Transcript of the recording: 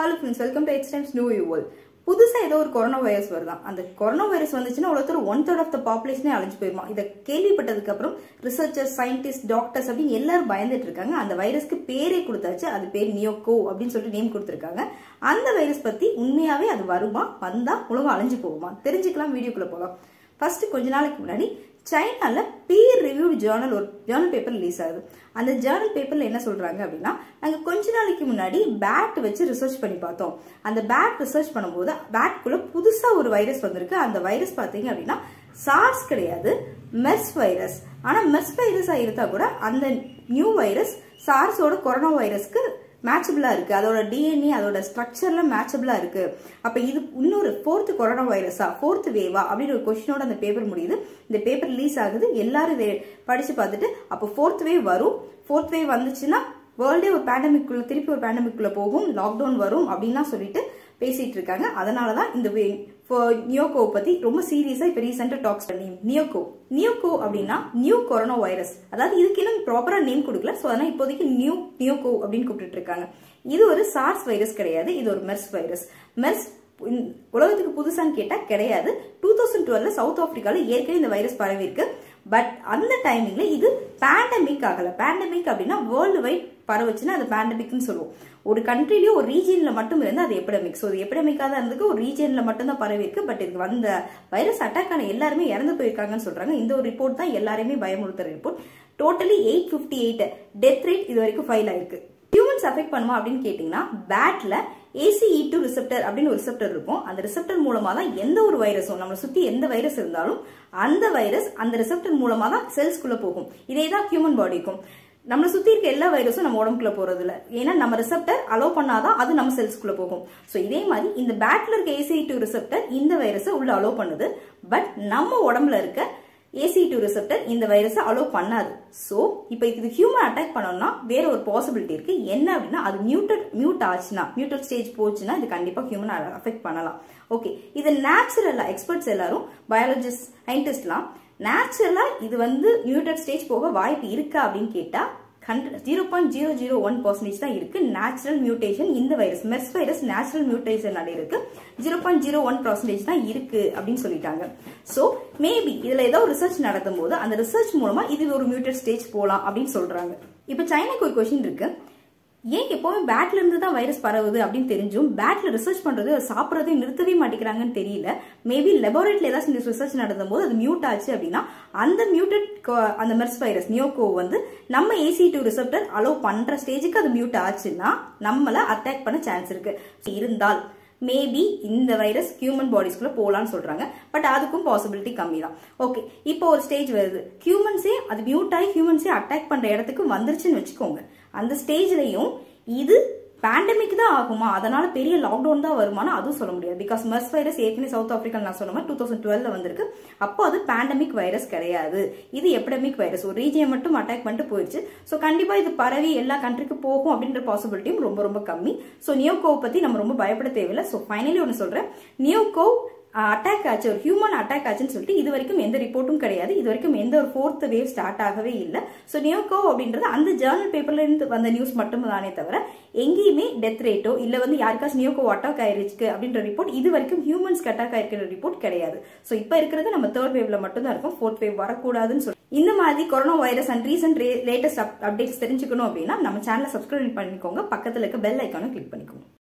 hello friends welcome to X times new you world புதுசாக ஏதோ ஒரு கொரோனா வைரஸ் வருதான் அந்த கொரோனா வைரஸ் வந்துச்சுன்னா உலகத்தில் ஒன் தேர்ட் ஆஃப் த பாப்புலேஷனே அழிஞ்சு போயிருமா இதை கேள்விப்பட்டதுக்கு அப்புறம் ரிசர்ச்சர்ஸ் சயின்டிஸ்ட் டாக்டர்ஸ் அப்படின்னு எல்லாரும் பயந்துட்டு இருக்காங்க அந்த வைரஸ்க்கு பேரே கொடுத்தாச்சு அது பேர் நியோகோ அப்படின்னு சொல்லிட்டு நேம் கொடுத்துருக்காங்க அந்த வைரஸ் பத்தி உண்மையாவே அது வருமா வந்தா உலகம் அழிஞ்சு போகுமா தெரிஞ்சுக்கலாம் வீடியோக்குள்ள போகலாம் ஃபர்ஸ்ட் கொஞ்ச நாளைக்கு முன்னாடி சைனால பீர் ரிவ்யூட் ஜேர்னல் ஒரு ஜேர்னல் பேப்பர் ரிலீஸ் ஆகுது அந்த ஜேர்னல் பேப்பர்ல என்ன சொல்றாங்க அப்படின்னா நாங்க கொஞ்ச நாளைக்கு முன்னாடி பேட் வச்சு ரிசர்ச் பண்ணி பார்த்தோம் அந்த பேட் ரிசர்ச் பண்ணும்போது பேட்குள்ள புதுசா ஒரு வைரஸ் வந்திருக்கு அந்த வைரஸ் பாத்தீங்க அப்படின்னா சார்ஸ் கிடையாது மெர்ஸ் வைரஸ் ஆனா மெர்ஸ் வைரஸா இருந்தா கூட அந்த நியூ வைரஸ் சார்ஸோட கொரோனா வைரஸ்க்கு மேட்சபிளா இருக்கு அதோட டிஎன்ஏ அதோட ஸ்ட்ரக்சர்ல மேட்சபிளா இருக்கு அப்ப இது இன்னொரு ஃபோர்த் கொரோனா வைரஸா ஃபோர்த் வேவா அப்படின்னு ஒரு கொஸ்டினோட அந்த பேப்பர் முடியுது இந்த பேப்பர் ரிலீஸ் ஆகுது எல்லாரும் இதை படிச்சு பார்த்துட்டு அப்போ ஃபோர்த் வேவ் வரும் ஃபோர்த் வேவ் வந்துச்சுன்னா வேர்ல்டே ஒரு பேண்டமிக் குள்ள திருப்பி ஒரு பேண்டமிக் குள்ள போகும் லாக்டவுன் வரும் அப்படின்லாம் சொல்லிட்டு பேசிட்டு இருக்காங்க அதனாலதான் இந்த நியோகோ பத்தி ரொம்ப சீரியஸா இப்ப ரீசெண்டா டாக்ஸ் பண்ணி நியோகோ நியோகோ அப்படின்னா நியூ கொரோனா வைரஸ் அதாவது இதுக்கு இன்னும் ப்ராப்பரா நேம் கொடுக்கல சோ அதனால இப்போதைக்கு நியூ நியோகோ அப்படின்னு கூப்பிட்டு இருக்காங்க இது ஒரு சார்ஸ் வைரஸ் கிடையாது இது ஒரு மெர்ஸ் வைரஸ் மெர்ஸ் உலகத்துக்கு புதுசான்னு கேட்டா கிடையாது டூ தௌசண்ட் டுவெல்ல சவுத் ஆப்பிரிக்கால ஏற்கனவே இந்த வைரஸ் பரவி இருக்கு பட் அந்த டைமிங்ல இது பேண்டமிக் ஆகல பேண்டமிக் அப்படின்னா வேர்ல்டு வைட் பரவச்சுன்னா அது பேண்டமிக்னு சொல்லுவோம் ஒரு கண்ட்ரிலயும் ஒரு ரீஜியன்ல மட்டும் இருந்து அது எபிடமிக் ஸோ இது எபிடமிக்காக தான் இருந்துக்கு ஒரு ரீஜியன்ல மட்டும் தான் பரவி இருக்கு பட் இதுக்கு வந்த வைரஸ் அட்டாக் ஆன எல்லாருமே இறந்து போயிருக்காங்கன்னு சொல்றாங்க இந்த ஒரு ரிப்போர்ட் தான் எல்லாருமே பயமுறுத்துற report totally eight fifty eight death rate இது வரைக்கும் ஃபைல் ஆயிருக்கு ஹியூமன்ஸ் அஃபெக்ட் பண்ணுமா அப்படின்னு கேட்டீங்கன்னா பேட்ல ஏசிஇ டூ ரிசெப்டர் அப்படின்னு ஒரு ரிசெப்டர் இருக்கும் அந்த ரிசெப்டர் மூலமா தான் எந்த ஒரு வைரஸும் நம்மளை சுத்தி எந்த வைரஸ் இருந்தாலும் அந்த வைரஸ் அந்த ரிசெப்டர் மூலமா தான் செல்ஸ்குள்ள போகும் இதே தான் ஹியூமன் பாடிக்கும் நம்மளை சுத்தி இருக்க எல்லா வைரஸும் நம்ம உடம்புக்குள்ள போறது இல்ல ஏன்னா நம்ம ரிசெப்டர் அலோவ் பண்ணாதான் அது நம்ம செல்ஸ்குள்ள போகும் சோ இதே மாதிரி இந்த பேட்ல இருக்க ஏசிஇ டூ ரிசெப்டர் இந்த வைரஸை உள்ள அலோவ் பண்ணுது பட் நம்ம உடம்புல இருக்க ஏசி டூ ரிசெப்டர் இந்த வைரஸை அலோவ் பண்ணாது ஸோ இப்போ இது ஹியூமன் அட்டாக் பண்ணோம்னா வேற ஒரு பாசிபிலிட்டி இருக்கு என்ன அப்படின்னா அது மியூட்டட் மியூட் ஆச்சுன்னா மியூட்டட் ஸ்டேஜ் போச்சுன்னா இது கண்டிப்பாக ஹியூமன் அஃபெக்ட் பண்ணலாம் ஓகே இது நேச்சுரலா எக்ஸ்பர்ட்ஸ் எல்லாரும் பயாலஜிஸ்ட் சயின்டிஸ்ட்லாம் நேச்சுரலா இது வந்து மியூட்டட் ஸ்டேஜ் போக வாய்ப்பு இருக்கா அப்படின்னு கேட்டா zero point zero zero one percentage தான் இருக்கு நேச்சுரல் மியூட்டேஷன் இந்த virus MERS virus natural mutation இருக்கு zero point zero one percentage தான் இருக்கு அப்படின்னு சொல்லிட்டாங்க ஸோ மேபி இதுல ஏதோ ரிசர்ச் நடத்தும் போது அந்த ரிசர்ச் மூலமா இது ஒரு மியூட்டட் ஸ்டேஜ் போலாம் அப்படின்னு சொல்றாங்க இப்போ சைனாக்கு ஒரு கொஸ்டின் இருக்கு ஏன் எப்பவுமே பேட்ல இருந்து தான் வைரஸ் பரவுது அப்படின்னு தெரிஞ்சும் பேட்ல ரிசர்ச் பண்றது சாப்பிட்றதையும் நிறுத்தவே மாட்டேங்கிறாங்கன்னு தெரியல மேபி லெபோரேட்டரியில் ஏதாச்சும் ரிசர்ச் நடத்தும் போது அது மியூட் ஆச்சு அப்படின்னா அந்த மியூட்டட் அந்த மெர்ஸ் வைரஸ் நியோகோ வந்து நம்ம ஏசி டூ ரிசப்டர் அலோவ் பண்ற ஸ்டேஜுக்கு அது மியூட் ஆச்சுன்னா நம்மள அட்டாக் பண்ண சான்ஸ் இருக்கு இருந்தால் மேபி இந்த வைரஸ் ஹியூமன் பாடிஸ்குள்ள போலான்னு சொல்றாங்க பட் அதுக்கும் பாசிபிலிட்டி கம்மி தான் ஓகே இப்போ ஒரு ஸ்டேஜ் வருது ஹியூமன்ஸே அது மியூட் ஆகி ஹியூமன்ஸே அட்டாக் பண்ற இடத்துக்கு வந்துருச்சுன்னு வச்சுக்கோங்க அந்த ஸ்டேஜ்லயும் இது பேண்டமிக் தான் ஆகுமா அதனால பெரிய லாக்டவுன் தான் வருமானா அதுவும் சொல்ல முடியாது பிகாஸ் மர்ஸ் வைரஸ் ஏற்கனவே சவுத் ஆப்பிரிக்கா நான் சொன்ன மாதிரி டூ தௌசண்ட் டுவெல்ல வந்திருக்கு அப்போ அது பேண்டமிக் வைரஸ் கிடையாது இது எபிடமிக் வைரஸ் ஒரு ரீஜியன் மட்டும் அட்டாக் பண்ணிட்டு போயிடுச்சு ஸோ கண்டிப்பா இது பரவி எல்லா கண்ட்ரிக்கு போகும் அப்படின்ற பாசிபிலிட்டியும் ரொம்ப ரொம்ப கம்மி ஸோ நியோகோவை பத்தி நம்ம ரொம்ப பயப்பட தேவையில்லை ஸோ ஃபைனலி ஒன்று சொல்றேன் நியோகோ அட்டாக் ஆச்சு ஒரு ஹியூமன் அட்டாக் ஆச்சுன்னு சொல்லிட்டு இது வரைக்கும் எந்த ரிப்போர்ட்டும் கிடையாது இது வரைக்கும் எந்த ஒரு ஃபோர்த் வேவ் ஸ்டார்ட் ஆகவே இல்லை ஸோ நியோகோ அப்படின்றது அந்த ஜேர்னல் பேப்பர்ல இருந்து வந்த நியூஸ் மட்டும் தானே தவிர எங்கேயுமே டெத் ரேட்டோ இல்ல வந்து யாருக்காச்சும் நியோகோ அட்டாக் ஆயிருச்சு அப்படின்ற ரிப்போர்ட் இது வரைக்கும் ஹியூமன்ஸ்க்கு அட்டாக் ஆயிருக்கிற ரிப்போர்ட் கிடையாது ஸோ இப்போ இருக்கிறது நம்ம தேர்ட் வேவ்ல மட்டும் தான் இருக்கும் ஃபோர்த் வேவ் வரக்கூடாதுன்னு சொல்லி இந்த மாதிரி corona virus and recent latest updates தெரிஞ்சுக்கணும் அப்படின்னா நம்ம சேனலை சப்ஸ்கிரைப் பண்ணிக்கோங்க பக்கத்தில் இருக்க பெல் ஐக்கானை கிளிக் பண்ணிக்கோங்க